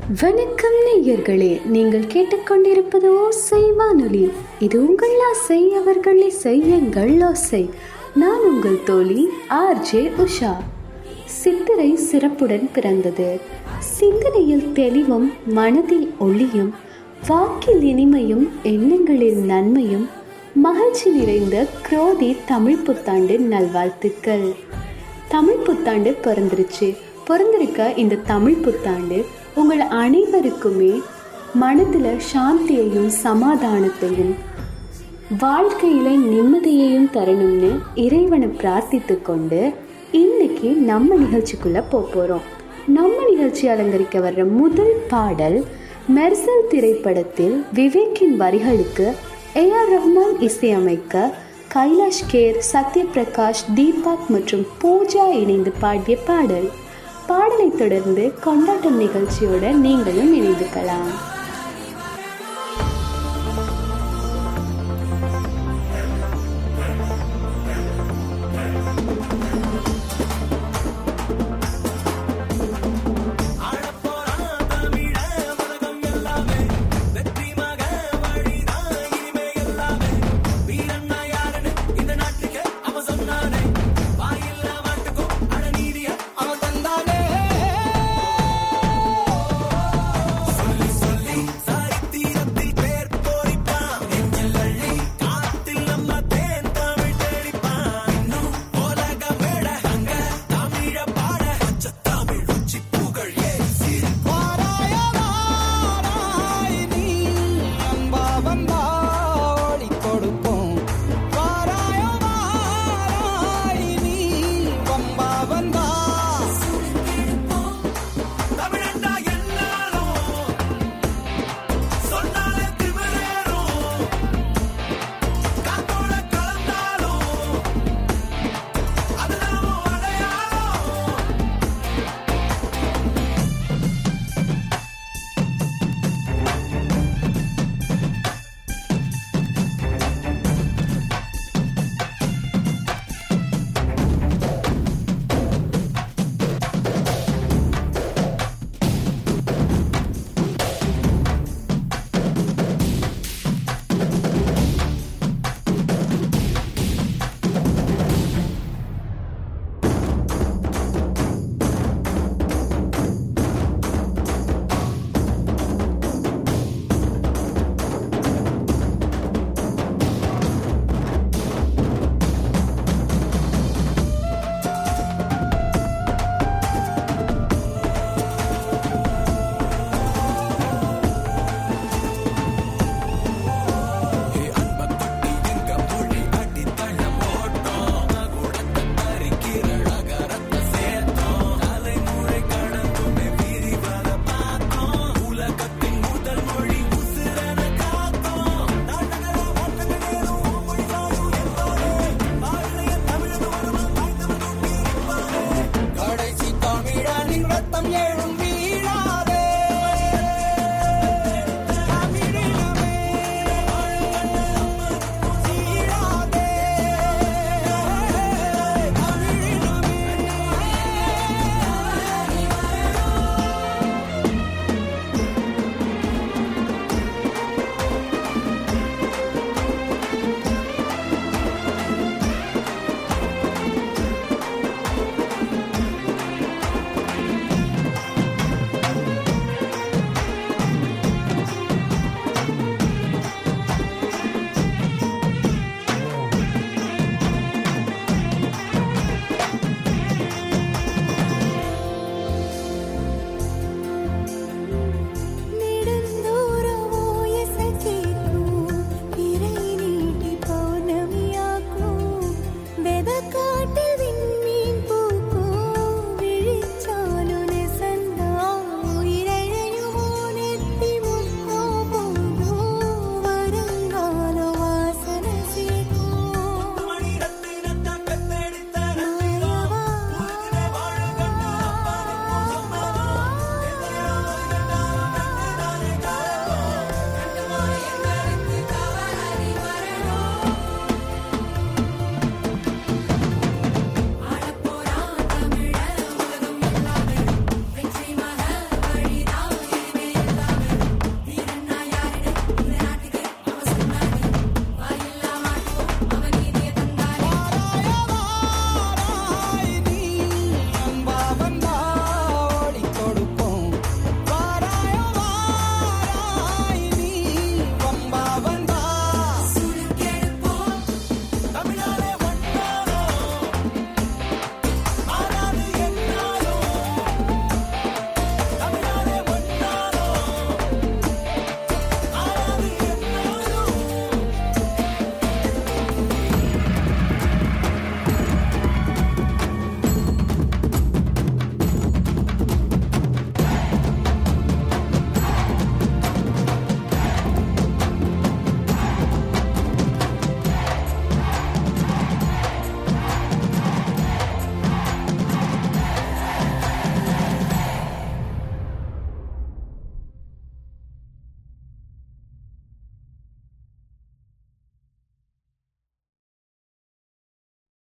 வணக்கம் நேயர்களே நீங்கள் கேட்டுக்கொண்டிருப்பது ஓசை வானொலி இது உங்கள் ஆசை அவர்களை செய்யுங்கள் ஓசை நான் உங்கள் தோழி ஆர்ஜே உஷா சித்திரை சிறப்புடன் பிறந்தது சிந்தனையில் தெளிவும் மனதில் ஒளியும் வாக்கில் இனிமையும் எண்ணங்களில் நன்மையும் மகிழ்ச்சி நிறைந்த குரோதி தமிழ் புத்தாண்டு நல்வாழ்த்துக்கள் தமிழ் புத்தாண்டு பிறந்துருச்சு பிறந்திருக்க இந்த தமிழ் புத்தாண்டு உங்கள் அனைவருக்குமே மனதில் சாந்தியையும் சமாதானத்தையும் வாழ்க்கையில நிம்மதியையும் தரணும்னு இறைவனை பிரார்த்தித்து கொண்டு இன்னைக்கு நம்ம நிகழ்ச்சிக்குள்ள போக போறோம் நம்ம நிகழ்ச்சி அலங்கரிக்க வர்ற முதல் பாடல் மெர்சல் திரைப்படத்தில் விவேக்கின் வரிகளுக்கு ஏ ஆர் ரஹ்மான் இசையமைக்க கைலாஷ் கேர் சத்யபிரகாஷ் தீபக் மற்றும் பூஜா இணைந்து பாடிய பாடல் பாடலை தொடர்ந்து கொண்டாட்டம் நிகழ்ச்சியோட நீங்களும் இணைந்துக்கலாம்